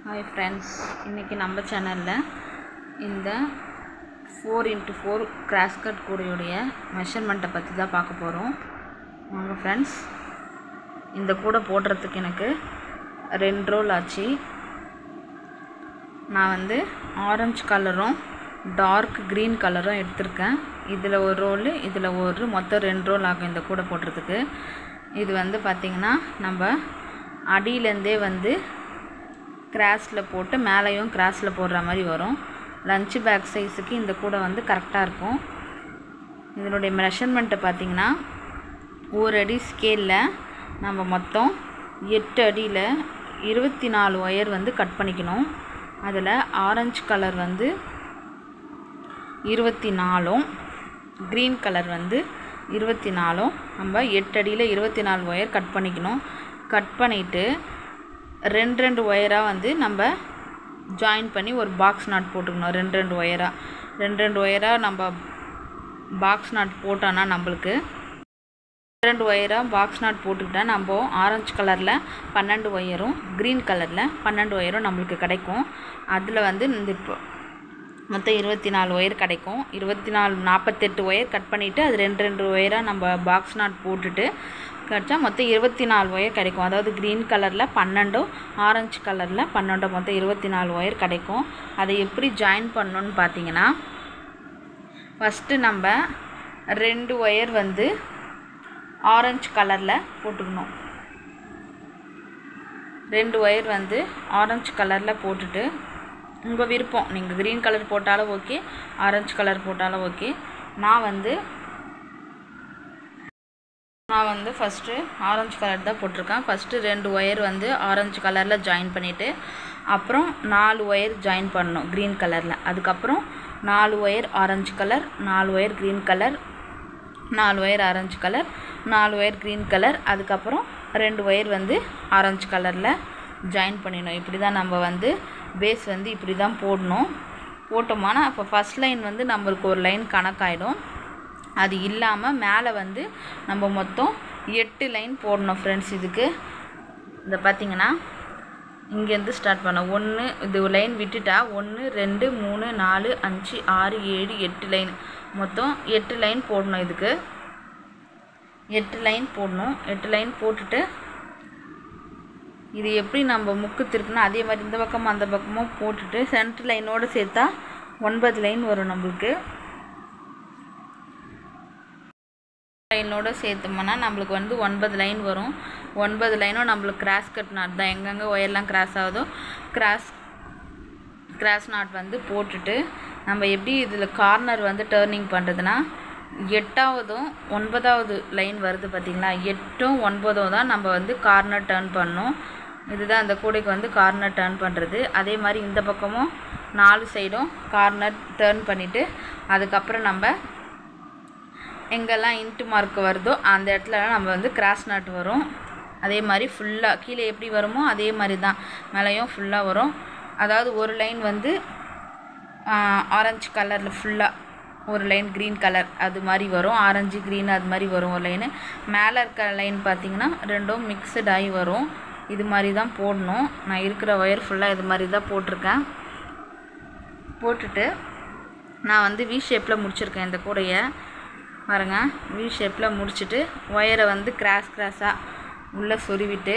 hi friends இன்றைக்கி நம்ம சேனலில் இந்த four into four cross cut கூடையுடைய மெஷர்மெண்ட்டை பற்றி தான் பார்க்க போகிறோம் வாங்க ஃப்ரெண்ட்ஸ் இந்த கூடை போடுறதுக்கு எனக்கு ரெண்டு ரோல் ஆச்சு நான் வந்து ஆரஞ்சு கலரும் டார்க் க்ரீன் கலரும் எடுத்திருக்கேன் இதில் ஒரு ரோலு இதில் ஒரு மொத்தம் ரெண்டு ரோல் ஆகும் இந்த கூடை போடுறதுக்கு இது வந்து பார்த்திங்கன்னா நம்ம அடியிலேருந்தே வந்து கிராஸில் போட்டு மேலேயும் கிராஸில் போடுற மாதிரி வரும் லஞ்ச் பேக் சைஸுக்கு இந்த கூடை வந்து கரெக்டாக இருக்கும் இதனுடைய மெஷர்மெண்ட்டை பார்த்திங்கன்னா ஒரு அடி ஸ்கேலில் நம்ம மொத்தம் எட்டு அடியில் இருபத்தி நாலு ஒயர் வந்து கட் பண்ணிக்கணும் அதில் ஆரஞ்சு கலர் வந்து இருபத்தி நாலும் க்ரீன் கலர் வந்து இருபத்தி நாலும் நம்ம எட்டு அடியில் இருபத்தி நாலு ஒயர் கட் பண்ணிக்கணும் கட் பண்ணிவிட்டு ரெண்டு ரெண்டு ஒயராக வந்து நம்ம ஜாயின் பண்ணி ஒரு பாக்ஸ் நாட் போட்டுக்கணும் ரெண்டு ரெண்டு ஒயராக ரெண்டு ரெண்டு ஒயராக நம்ம பாக்ஸ் நாட் போட்டோன்னா நம்மளுக்கு ரெண்டு ஒயராக பாக்ஸ் நாட் போட்டுக்கிட்டால் நம்ம ஆரஞ்சு கலரில் பன்னெண்டு ஒயரும் க்ரீன் கலரில் பன்னெண்டு ஒயரும் நம்மளுக்கு கிடைக்கும் அதில் வந்து இந்த இப்போ மொத்தம் இருபத்தி நாலு ஒயர் கிடைக்கும் இருபத்தி நாலு நாற்பத்தெட்டு ஒயர் கட் பண்ணிவிட்டு அது ரெண்டு ரெண்டு ஒயராக நம்ம பாக்ஸ் நாட் போட்டுட்டு கிடச்சா மொத்தம் இருபத்தி நாலு ஒயர் கிடைக்கும் அதாவது க்ரீன் கலரில் பன்னெண்டும் ஆரஞ்சு கலரில் பன்னெண்டும் மொத்தம் இருபத்தி நாலு ஒயர் கிடைக்கும் அதை எப்படி ஜாயின் பண்ணணுன்னு பார்த்தீங்கன்னா ஃபஸ்ட்டு நம்ம ரெண்டு ஒயர் வந்து ஆரஞ்சு கலரில் போட்டுக்கணும் ரெண்டு ஒயர் வந்து ஆரஞ்சு கலரில் போட்டுட்டு உங்கள் விருப்பம் நீங்கள் க்ரீன் கலர் போட்டாலும் ஓகே ஆரஞ்சு கலர் போட்டாலும் ஓகே நான் வந்து நான் வந்து ஃபஸ்ட்டு ஆரஞ்சு கலர் தான் போட்டிருக்கேன் ஃபஸ்ட்டு ரெண்டு ஒயர் வந்து ஆரஞ்சு கலரில் ஜாயின் பண்ணிவிட்டு அப்புறம் நாலு ஒயர் ஜாயின் பண்ணணும் க்ரீன் கலரில் அதுக்கப்புறம் நாலு ஒயர் ஆரஞ்சு கலர் நாலு ஒயர் க்ரீன் கலர் நாலு ஒயர் ஆரஞ்சு கலர் நாலு ஒயர் க்ரீன் கலர் அதுக்கப்புறம் ரெண்டு ஒயர் வந்து ஆரஞ்சு கலரில் ஜாயின் பண்ணிடணும் இப்படி தான் நம்ம வந்து பேஸ் வந்து இப்படி தான் போடணும் போட்டோமானா அப்போ ஃபஸ்ட் லைன் வந்து நம்மளுக்கு ஒரு லைன் கணக்காயிடும் அது இல்லாமல் மேலே வந்து நம்ம மொத்தம் எட்டு லைன் போடணும் ஃப்ரெண்ட்ஸ் இதுக்கு இந்த பார்த்திங்கன்னா இங்கேருந்து ஸ்டார்ட் பண்ண ஒன்று இது லைன் விட்டுட்டா ஒன்று ரெண்டு மூணு நாலு அஞ்சு ஆறு ஏழு எட்டு லைன் மொத்தம் எட்டு லைன் போடணும் இதுக்கு எட்டு லைன் போடணும் எட்டு லைன் போட்டுட்டு இது எப்படி நம்ம முக்கு திருப்பினா அதே மாதிரி இந்த பக்கமும் அந்த பக்கமும் போட்டுட்டு சென்டர் லைனோடு சேர்த்தா ஒன்பது லைன் வரும் நம்மளுக்கு லைனோடு சேர்த்தோம்னா நம்மளுக்கு வந்து ஒன்பது லைன் வரும் ஒன்பது லைனும் நம்மளுக்கு கிராஸ் கட் நாட் தான் எங்கெங்கே ஒயர்லாம் கிராஸ் ஆகுதோ கிராஸ் கிராஸ் நாட் வந்து போட்டுட்டு நம்ம எப்படி இதில் கார்னர் வந்து டேர்னிங் பண்ணுறதுனா எட்டாவதும் ஒன்பதாவது லைன் வருது பார்த்திங்களா எட்டும் ஒன்பதும் தான் நம்ம வந்து கார்னர் டேர்ன் பண்ணணும் இதுதான் அந்த கூடைக்கு வந்து கார்னர் டேர்ன் பண்ணுறது அதே மாதிரி இந்த பக்கமும் நாலு சைடும் கார்னர் டேர்ன் பண்ணிவிட்டு அதுக்கப்புறம் நம்ம எங்கெல்லாம் இன்ட்டு மார்க் வருதோ அந்த இடத்துலலாம் நம்ம வந்து கிராஸ் நாட் வரும் அதே மாதிரி ஃபுல்லாக கீழே எப்படி வருமோ அதே மாதிரி தான் மேலேயும் ஃபுல்லாக வரும் அதாவது ஒரு லைன் வந்து ஆரஞ்சு கலரில் ஃபுல்லாக ஒரு லைன் க்ரீன் கலர் அது மாதிரி வரும் ஆரஞ்சு க்ரீன் அது மாதிரி வரும் ஒரு லைனு மேலே இருக்கிற லைன் பார்த்திங்கன்னா ரெண்டும் மிக்சட் ஆகி வரும் இது மாதிரி தான் போடணும் நான் இருக்கிற ஒயர் ஃபுல்லாக இது மாதிரி தான் போட்டிருக்கேன் போட்டுட்டு நான் வந்து வி ஷேப்பில் முடிச்சிருக்கேன் இந்த கூடையை பாருங்க வி ஷேப்பில் முடிச்சுட்டு ஒயரை வந்து கிராஸ் கிராஸாக உள்ளே சொருவிட்டு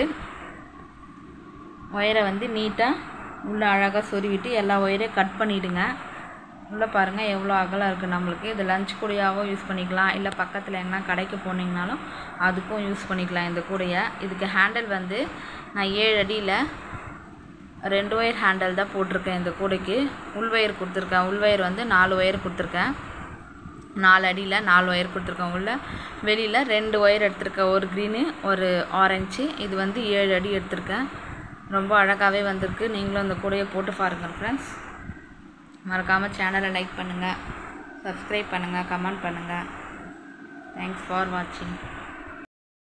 ஒயரை வந்து நீட்டாக உள்ளே அழகாக சொருவிட்டு எல்லா ஒயரையும் கட் பண்ணிவிடுங்க உள்ளே பாருங்கள் எவ்வளோ அகலம் இருக்குது நம்மளுக்கு இது லஞ்ச் கூடையாகவும் யூஸ் பண்ணிக்கலாம் இல்லை பக்கத்தில் எங்கன்னா கடைக்கு போனீங்கனாலும் அதுக்கும் யூஸ் பண்ணிக்கலாம் இந்த கூடையை இதுக்கு ஹேண்டில் வந்து நான் ஏழு அடியில் ரெண்டு ஒயர் ஹேண்டில் தான் போட்டிருக்கேன் இந்த கூடைக்கு உள் ஒயர் கொடுத்துருக்கேன் உள் ஒயர் வந்து நாலு ஒயர் கொடுத்துருக்கேன் நாலு அடியில் நாலு ஒயர் கொடுத்துருக்கேன் உள்ள வெளியில் ரெண்டு ஒயர் எடுத்திருக்கேன் ஒரு க்ரீனு ஒரு ஆரஞ்சு இது வந்து ஏழு அடி எடுத்திருக்கேன் ரொம்ப அழகாகவே வந்திருக்கு நீங்களும் இந்த கூடையை போட்டு பாருங்கள் ஃப்ரெண்ட்ஸ் மறக்காமல் சேனலை லைக் பண்ணுங்கள் சப்ஸ்கிரைப் பண்ணுங்கள் கமெண்ட் பண்ணுங்கள் தேங்க்ஸ் ஃபார் வாட்சிங்